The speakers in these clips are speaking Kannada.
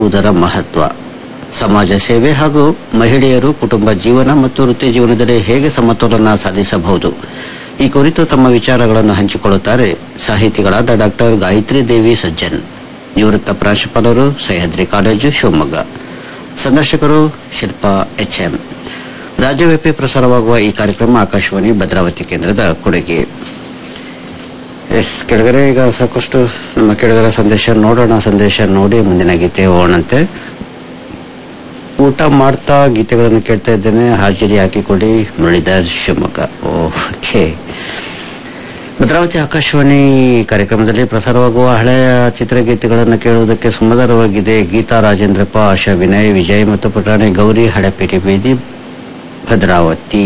ಉದರ ಮಹತ್ವ ಸಮಾಜ ಸೇವೆ ಹಾಗೂ ಮಹಿಳೆಯರು ಕುಟುಂಬ ಜೀವನ ಮತ್ತು ವೃತ್ತಿ ಜೀವನದಲ್ಲಿ ಹೇಗೆ ಸಮತೋಲನ ಸಾಧಿಸಬಹುದು ಈ ಕುರಿತು ತಮ್ಮ ವಿಚಾರಗಳನ್ನು ಹಂಚಿಕೊಳ್ಳುತ್ತಾರೆ ಸಾಹಿತಿಗಳಾದ ಡಾಕ್ಟರ್ ಗಾಯತ್ರಿ ದೇವಿ ಸಜ್ಜನ್ ನಿವೃತ್ತ ಪ್ರಾಂಶುಪಾಲರು ಸಹ್ಯಾದ್ರಿ ಕಾಲೇಜು ಶಿವಮೊಗ್ಗ ಸಂದರ್ಶಕರು ಶಿಲ್ಪಾ ಎಚ್ ಎಂ ರಾಜ್ಯವ್ಯಾಪಿ ಪ್ರಸಾರವಾಗುವ ಈ ಕಾರ್ಯಕ್ರಮ ಆಕಾಶವಾಣಿ ಭದ್ರಾವತಿ ಕೇಂದ್ರದ ಕೊಡುಗೆ ಎಸ್ ಕೆಳಗಡೆ ಈಗ ಸಾಕಷ್ಟು ನಮ್ಮ ಕೆಳಗಡೆ ಸಂದೇಶ ನೋಡೋಣ ಸಂದೇಶ ನೋಡಿ ಮುಂದಿನ ಗೀತೆ ಹೋಗೋಣಂತೆ ಊಟ ಮಾಡ್ತಾ ಗೀತೆಗಳನ್ನು ಕೇಳ್ತಾ ಇದ್ದೇನೆ ಹಾಜರಿ ಹಾಕಿಕೊಡಿ ಮುರಳೀಧರ್ ಶಿವಮೊಗ್ಗ ಓಕೆ ಭದ್ರಾವತಿ ಆಕಾಶವಾಣಿ ಕಾರ್ಯಕ್ರಮದಲ್ಲಿ ಪ್ರಸಾರವಾಗುವ ಹಳೆಯ ಚಿತ್ರಗೀತೆಗಳನ್ನು ಕೇಳುವುದಕ್ಕೆ ಸುಮಧುರವಾಗಿದೆ ಗೀತಾ ರಾಜೇಂದ್ರಪ್ಪ ಆಶಾ ವಿನಯ್ ವಿಜಯ್ ಮತ್ತು ಪುಟಾಣಿ ಗೌರಿ ಹಳೆಪೇಟೆ ಬೀದಿ ಭದ್ರಾವತಿ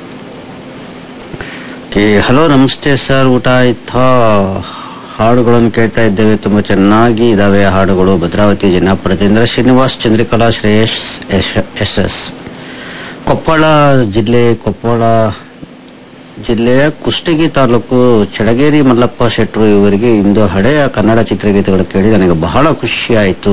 ಓಕೆ ಹಲೋ ನಮಸ್ತೆ ಸರ್ ಊಟ ಆಯ್ತಾ ಹಾಡುಗಳನ್ನು ಕೇಳ್ತಾ ಇದ್ದೇವೆ ತುಂಬ ಚೆನ್ನಾಗಿ ಇದಾವೆ ಹಾಡುಗಳು ಭದ್ರಾವತಿ ಜನಪುರದಿಂದ ಶ್ರೀನಿವಾಸ್ ಚಂದ್ರಕಲಾ ಶ್ರೇಯಸ್ ಎಸ್ ಎಸ್ ಕೊಪ್ಪಳ ಜಿಲ್ಲೆ ಕೊಪ್ಪಳ ಜಿಲ್ಲೆಯ ಕುಷ್ಟಗಿ ತಾಲೂಕು ಚಳಗೇರಿ ಮಲ್ಲಪ್ಪ ಶೆಟ್ರು ಇವರಿಗೆ ಇಂದು ಹಳೆಯ ಕನ್ನಡ ಚಿತ್ರಗೀತೆಗಳು ಕೇಳಿ ನನಗೆ ಬಹಳ ಖುಷಿ ಆಯಿತು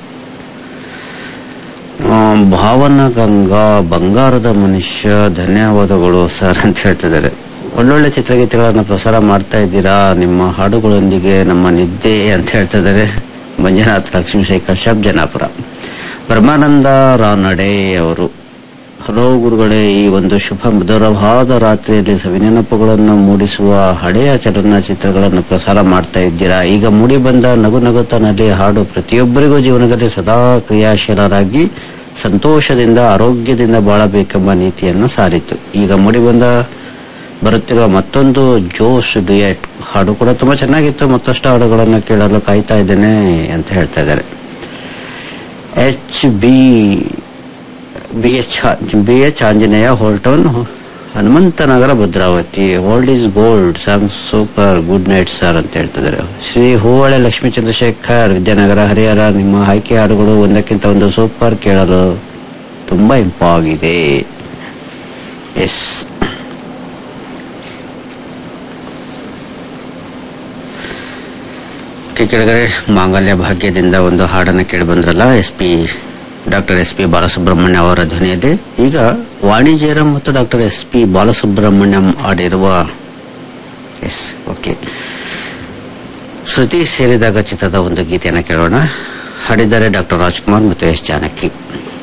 ಆ, ಭಾವನ ಗಂಗಾ ಬಂಗಾರದ ಮನುಷ್ಯ ಧನ್ಯವಾದಗಳು ಸರ್ ಅಂತ ಹೇಳ್ತಿದ್ದಾರೆ ಒಳ್ಳೊಳ್ಳೆ ಚಿತ್ರಗೀತೆಗಳನ್ನು ಪ್ರಸಾರ ಮಾಡ್ತಾ ಇದ್ದೀರಾ ನಿಮ್ಮ ಹಾಡುಗಳೊಂದಿಗೆ ನಮ್ಮ ನಿದ್ದೆ ಅಂತ ಹೇಳ್ತಿದ್ದಾರೆ ಮಂಜುನಾಥ್ ಲಕ್ಷ್ಮೀಶೇಖರ್ ಶಬ್ ಜನಾಪುರ ಬ್ರಹ್ಮಾನಂದ ರಾನಡೆ ಅವರು ಹಲೋ ಗುರುಗಳೇ ಈ ಒಂದು ಶುಭ ಮಧುರವಾದ ರಾತ್ರಿಯಲ್ಲಿ ಸವಿನೆನಪುಗಳನ್ನು ಮೂಡಿಸುವ ಹಳೆಯ ಚಲನಚಿತ್ರಗಳನ್ನು ಪ್ರಸಾರ ಮಾಡ್ತಾ ಇದ್ದೀರಾ ಈಗ ಮೂಡಿ ಬಂದ ನಗು ನಗುತ್ತನಲ್ಲಿ ಹಾಡು ಪ್ರತಿಯೊಬ್ಬರಿಗೂ ಜೀವನದಲ್ಲಿ ಸದಾ ಕ್ರಿಯಾಶೀಲರಾಗಿ ಸಂತೋಷದಿಂದ ಆರೋಗ್ಯದಿಂದ ಬಾಳಬೇಕೆಂಬ ನೀತಿಯನ್ನು ಸಾರಿತು ಈಗ ಮೂಡಿ ಬಂದ ಬರುತ್ತಿರುವ ಮತ್ತೊಂದು ಜೋಶ್ ಡುಯೆಟ್ ಹಾಡು ಕೂಡ ತುಂಬಾ ಚೆನ್ನಾಗಿತ್ತು ಮತ್ತಷ್ಟು ಹಾಡುಗಳನ್ನು ಕೇಳಲು ಕಾಯ್ತಾ ಇದ್ದೇನೆ ಅಂತ ಹೇಳ್ತಾ ಇದ್ದಾರೆ H B B H B H Anjaneya old town Hanumanthanagar Bhadravati old is gold song super good night sir ಅಂತ ಹೇಳ್ತಿದ್ದಾರೆ ಶ್ರೀ ಹೂವಳೆ ಲಕ್ಷ್ಮೀ ಚಂದ್ರಶೇಖರ್ ವಿದ್ಯಾನಗರ ಹರಿಹರ ನಿಮ್ಮ ಆಯ್ಕೆ ಹಾಡುಗಳು ಒಂದಕ್ಕಿಂತ ಒಂದು ಸೂಪರ್ ಕೇಳಲು ತುಂಬಾ ಇಂಪಾಗಿದೆ ಎಸ್ ಕೆಳಗಡೆ ಮಾಂಗಲ್ಯ ಭಾಗ್ಯದಿಂದ ಒಂದು ಹಾಡನ್ನು ಕೇಳಿ ಬಂದ್ರಲ್ಲ S P doctor S P Balasubrahmanya ಅವರ ಧ್ವನಿಯಲ್ಲಿ ಈಗ ವಾಣಿಜ್ಯರಂ ಮತ್ತು ಡಾಕ್ಟರ್ ಎಸ್ ಪಿ ಬಾಲಸುಬ್ರಹ್ಮಣ್ಯಂ ಆಡಿರುವ ಎಸ್ ಓಕೆ ಶ್ರುತಿ ಸೇರಿದಾಗ ಚಿತ್ರದ ಒಂದು ಗೀತೆಯನ್ನು ಕೇಳೋಣ ಹಾಡಿದ್ದಾರೆ ಡಾಕ್ಟರ್ ರಾಜ್ಕುಮಾರ್ ಮತ್ತು ಎಸ್ ಜಾನಕಿ